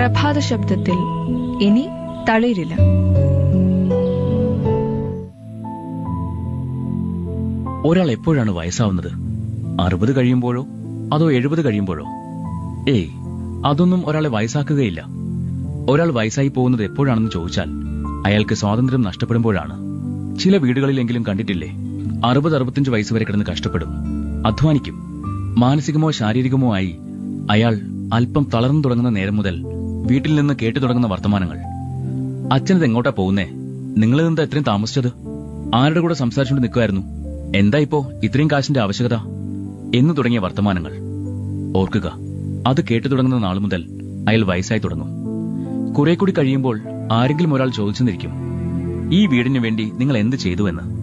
പ്രഭാത ശബ്ദത്തിൽ ഇനി തളിരില്ല ഒരാൾ എപ്പോഴാണ് വയസ്സാവുന്നത് അറുപത് കഴിയുമ്പോഴോ അതോ എഴുപത് കഴിയുമ്പോഴോ ഏയ് അതൊന്നും ഒരാളെ വയസ്സാക്കുകയില്ല ഒരാൾ വയസ്സായി പോകുന്നത് എപ്പോഴാണെന്ന് ചോദിച്ചാൽ അയാൾക്ക് സ്വാതന്ത്ര്യം നഷ്ടപ്പെടുമ്പോഴാണ് ചില വീടുകളിലെങ്കിലും കണ്ടിട്ടില്ലേ അറുപത് അറുപത്തിയഞ്ച് വയസ്സ് വരെ കിടന്ന് കഷ്ടപ്പെടും അധ്വാനിക്കും മാനസികമോ ശാരീരികമോ ആയി അയാൾ അല്പം തളർന്നു തുടങ്ങുന്ന നേരം മുതൽ വീട്ടിൽ നിന്ന് കേട്ടു തുടങ്ങുന്ന വർത്തമാനങ്ങൾ അച്ഛനത് എങ്ങോട്ടാ പോകുന്നേ നിങ്ങളിതെന്താ ഇത്രയും താമസിച്ചത് ആരുടെ കൂടെ സംസാരിച്ചുകൊണ്ട് നിൽക്കുമായിരുന്നു എന്താ ഇപ്പോ ഇത്രയും കാശിന്റെ ആവശ്യകത എന്ന് തുടങ്ങിയ വർത്തമാനങ്ങൾ ഓർക്കുക അത് കേട്ടു തുടങ്ങുന്ന നാൾ മുതൽ അയാൾ വയസ്സായി തുടങ്ങും കുറെ കൂടി കഴിയുമ്പോൾ ആരെങ്കിലും ഒരാൾ ചോദിച്ചെന്നിരിക്കും ഈ വീടിനു വേണ്ടി നിങ്ങൾ എന്ത് ചെയ്തുവെന്ന്